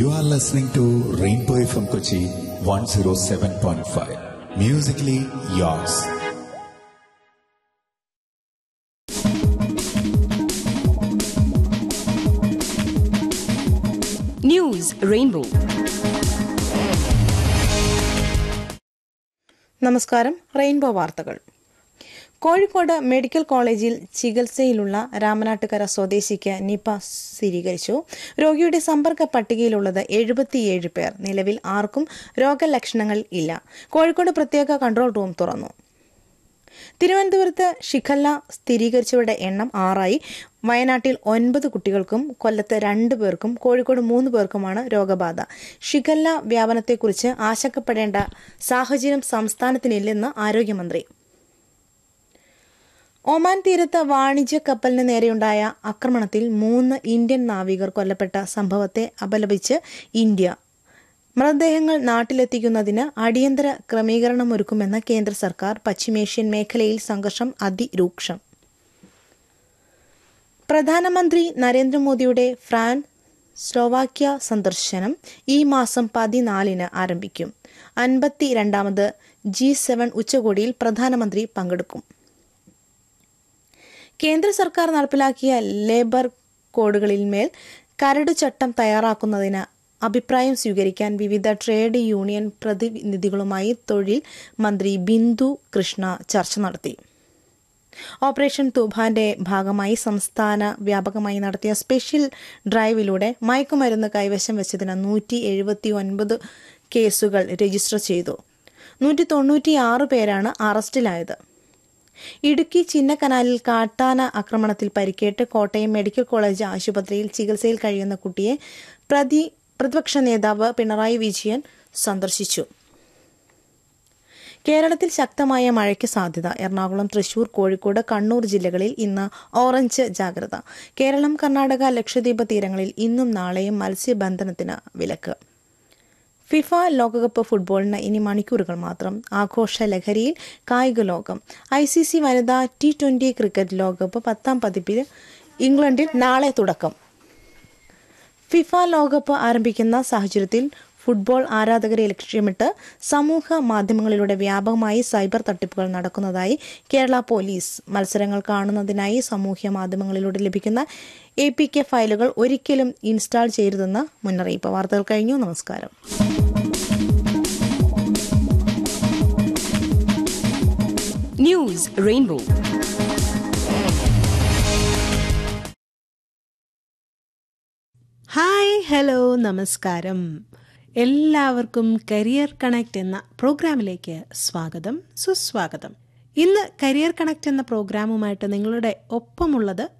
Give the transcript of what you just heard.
You are listening to Rainbow FM Kochi 107.5. Musically yours. News rainbow നമസ്കാരം rainbow വാർത്തകൾ Kozhikode medical കോളേജിൽ ചികിത്സയിലുള്ള Ramanattukara സ്വദേശിക്ക് Nipah സ്ഥിരീകരിച്ചു രോഗിയുടെ സമ്പർക്ക പട്ടികയിലുള്ളത് എഴുപത്തിയേഴ് പേർ നിലവിൽ ആർക്കും രോഗലക്ഷണങ്ങൾ ഇല്ല കോഴിക്കോട് പ്രത്യേക കൺട്രോൾ റൂം തുറന്നു തിരുവനന്തപുരത്ത് ഷിഖല്ല സ്ഥിരീകരിച്ചവരുടെ എണ്ണം ആറായി വയനാട്ടിൽ ഒൻപത് കുട്ടികൾക്കും കൊല്ലത്ത് രണ്ട് പേർക്കും കോഴിക്കോട് മൂന്ന് പേർക്കുമാണ് രോഗബാധ ഷിഖല്ല വ്യാപനത്തെക്കുറിച്ച് ആശങ്കപ്പെടേണ്ട സാഹചര്യം സംസ്ഥാനത്തിനില്ലെന്ന് ആരോഗ്യമന്ത്രി ഒമാൻ തീരത്ത് വാണിജ്യ കപ്പലിന് നേരെയുണ്ടായ ആക്രമണത്തിൽ മൂന്ന് ഇന്ത്യൻ നാവികർ കൊല്ലപ്പെട്ട സംഭവത്തെ അപലപിച്ച് ഇന്ത്യ മൃതദേഹങ്ങൾ നാട്ടിലെത്തിക്കുന്നതിന് അടിയന്തര ക്രമീകരണമൊരുക്കുമെന്ന് കേന്ദ്ര സർക്കാർ പശ്ചിമേഷ്യൻ മേഖലയിൽ സംഘർഷം അതിരൂക്ഷം പ്രധാനമന്ത്രി നരേന്ദ്രമോദിയുടെ ഫ്രാൻസ് സ്ലോവാക്യ സന്ദർശനം ഈ മാസം പതിനാലിന് ആരംഭിക്കും അൻപത്തിരണ്ടാമത് ജി സെവൻ ഉച്ചകോടിയിൽ പ്രധാനമന്ത്രി പങ്കെടുക്കും കേന്ദ്ര സർക്കാർ നടപ്പിലാക്കിയ ലേബർ കോഡുകളിന്മേൽ കരട് ചട്ടം തയ്യാറാക്കുന്നതിന് അഭിപ്രായം സ്വീകരിക്കാൻ വിവിധ ട്രേഡ് യൂണിയൻ പ്രതിനിധികളുമായി തൊഴിൽ മന്ത്രി ബിന്ദു കൃഷ്ണ ചർച്ച നടത്തി ഓപ്പറേഷൻ തുഫാന്റെ ഭാഗമായി സംസ്ഥാന വ്യാപകമായി നടത്തിയ സ്പെഷ്യൽ ഡ്രൈവിലൂടെ മയക്കുമരുന്ന് കൈവശം വെച്ചതിന് നൂറ്റി എഴുപത്തി ഒൻപത് കേസുകൾ രജിസ്റ്റർ ചെയ്തു നൂറ്റി തൊണ്ണൂറ്റിയാറ് പേരാണ് അറസ്റ്റിലായത് ഇടുക്കി ചിന്നക്കനാലിൽ കാട്ടാന ആക്രമണത്തിൽ പരിക്കേറ്റ് കോട്ടയം മെഡിക്കൽ കോളേജ് ആശുപത്രിയിൽ ചികിത്സയിൽ കഴിയുന്ന കുട്ടിയെ പ്രതി പ്രതിപക്ഷ നേതാവ് പിണറായി വിജയൻ സന്ദർശിച്ചു കേരളത്തിൽ ശക്തമായ മഴയ്ക്ക് സാധ്യത എറണാകുളം തൃശൂർ കോഴിക്കോട് കണ്ണൂർ ജില്ലകളിൽ ഇന്ന് ഓറഞ്ച് ജാഗ്രത കേരളം കർണാടക ലക്ഷദ്വീപ് തീരങ്ങളിൽ ഇന്നും നാളെയും മത്സ്യബന്ധനത്തിന് വിലക്ക് ഫിഫ ലോകകപ്പ് ഫുട്ബോളിന് ഇനി മണിക്കൂറുകൾ മാത്രം ആഘോഷ ലഹരിയിൽ കായിക ലോകം ഐ സി സി വനിതാ ടി ട്വന്റി ക്രിക്കറ്റ് ലോകകപ്പ് പത്താം പതിപ്പിന് ഇംഗ്ലണ്ടിൽ നാളെ തുടക്കം ഫിഫ ലോകകപ്പ് ആരംഭിക്കുന്ന സാഹചര്യത്തിൽ ഫുട്ബോൾ ആരാധകരെ ലക്ഷ്യമിട്ട് സമൂഹ മാധ്യമങ്ങളിലൂടെ വ്യാപകമായി സൈബർ തട്ടിപ്പുകൾ നടക്കുന്നതായി കേരള പോലീസ് മത്സരങ്ങൾ കാണുന്നതിനായി സാമൂഹ്യ മാധ്യമങ്ങളിലൂടെ ലഭിക്കുന്ന എ പി കെ ഫയലുകൾ ഒരിക്കലും ഇൻസ്റ്റാൾ ചെയ്യരുതെന്ന് മുന്നറിയിപ്പ് വാർത്തകൾ കഴിഞ്ഞു നമസ്കാരം ന്യൂസ് റെയിൻബോ ഹായ് ഹലോ നമസ്കാരം എല്ലാവർക്കും കരിയർ കണക്ട് എന്ന പ്രോഗ്രാമിലേക്ക് സ്വാഗതം സുസ്വാഗതം ഇന്ന് കരിയർ കണക്ട് എന്ന പ്രോഗ്രാമുമായിട്ട് നിങ്ങളുടെ ഒപ്പമുള്ളത്